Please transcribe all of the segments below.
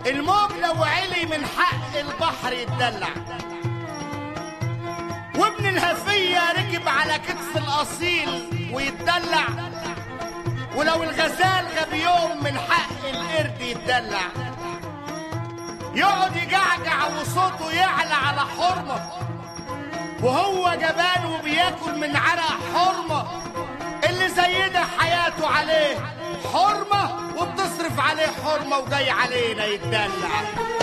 الموج لو علي من حق البحر يتدلع وابن الهفية ركب على كتف الأصيل ويتدلع ولو الغزال غاب يوم من حق القرد يتدلع يقعد يجعجع وصوته يعلى على حرمة وهو جبان وبياكل من عرق حرمة اللي زي ده حياته عليه حرمة وبتصرف عليه حرمة وجاي علينا يتدلع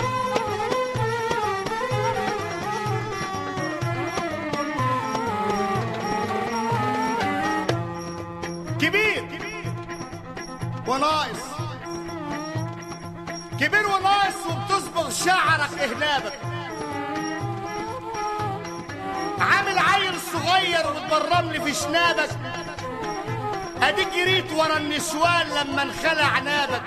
كبير وناقص كبير وناقص وبتصبغ شعرك اهلابك عامل عيل صغير وبتبرم لي في شنابك اديك جريت ورا النسوان لما انخلع نابك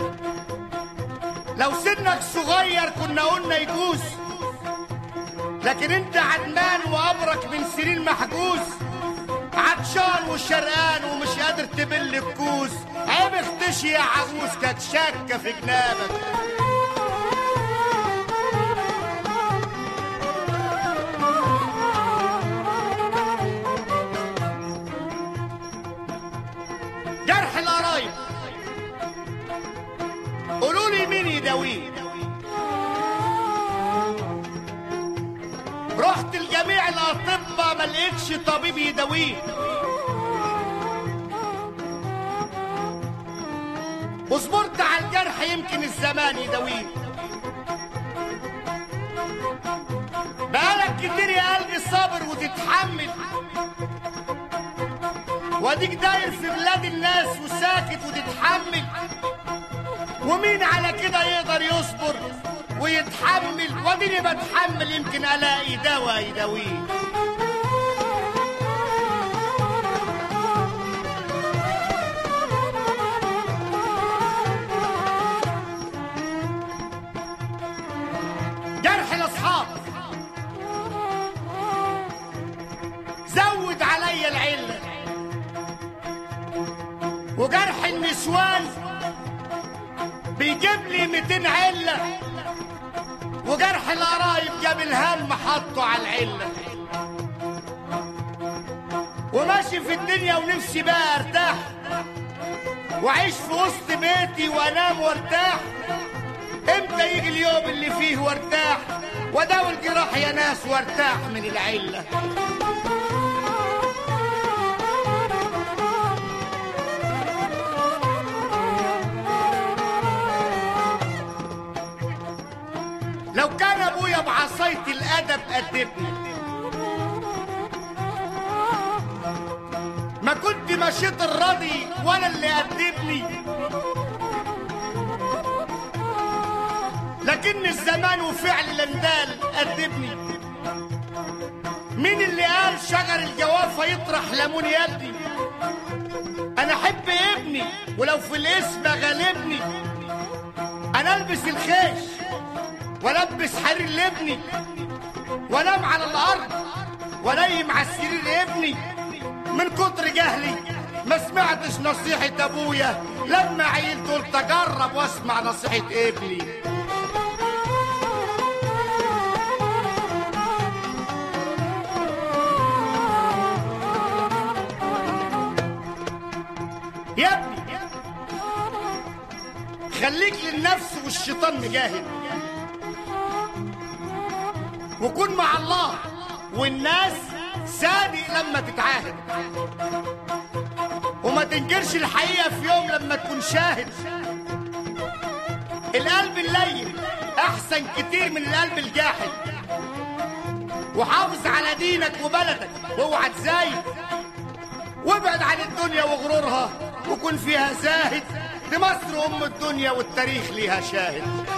لو سنك صغير كنا قلنا يجوز لكن انت عدمان وابرك من سنين محجوز عطشان وشرقان ومش قادر تبل الكوز عيب اختشي يا عجوز كانت شاكه في جنابك جرح القرايب قولوا لي مين يداويه رحت لجميع الاطباء ما لقيتش طبيب يداويه وصبرت على الجرح يمكن الزمان يداويه بقالك كتير يا قلبي صابر وتتحمل واديك داير في بلاد الناس وساكت وتتحمل ومين على كده يقدر يصبر ويتحمل واديني بتحمل يمكن الاقي دواء يداويه جرح الاصحاب زود عليا العله وجرح النسوان بيجيب لي 200 عله وجرح القرايب جاب الهم حطه على العله وماشي في الدنيا ونفسي بقى ارتاح واعيش في وسط بيتي وانام وارتاح امتى يجي اليوم اللي فيه وارتاح وداوي الجراح يا ناس وارتاح من العله لو كان ابويا بعصاية الادب ادبني ما كنت مشيت الراضي ولا اللي ادبني لكن الزمان وفعل الاندال ادبني مين اللي قال شجر الجوافه يطرح ليمون يدي انا احب ابني ولو في الاسم غالبني انا البس الخيش والبس حرير لابني وانام على الارض ونايم على السرير ابني من كتر جهلي ما سمعتش نصيحة ابويا لما عيلت قلت اجرب واسمع نصيحة ابني يا ابني خليك للنفس والشيطان مجاهد وكن مع الله والناس صادق لما تتعاهد وما تنكرش الحقيقة في يوم لما تكون شاهد القلب اللين أحسن كتير من القلب الجاحد وحافظ على دينك وبلدك واوعى تزايد وابعد عن الدنيا وغرورها وكن فيها زاهد دي مصر أم الدنيا والتاريخ ليها شاهد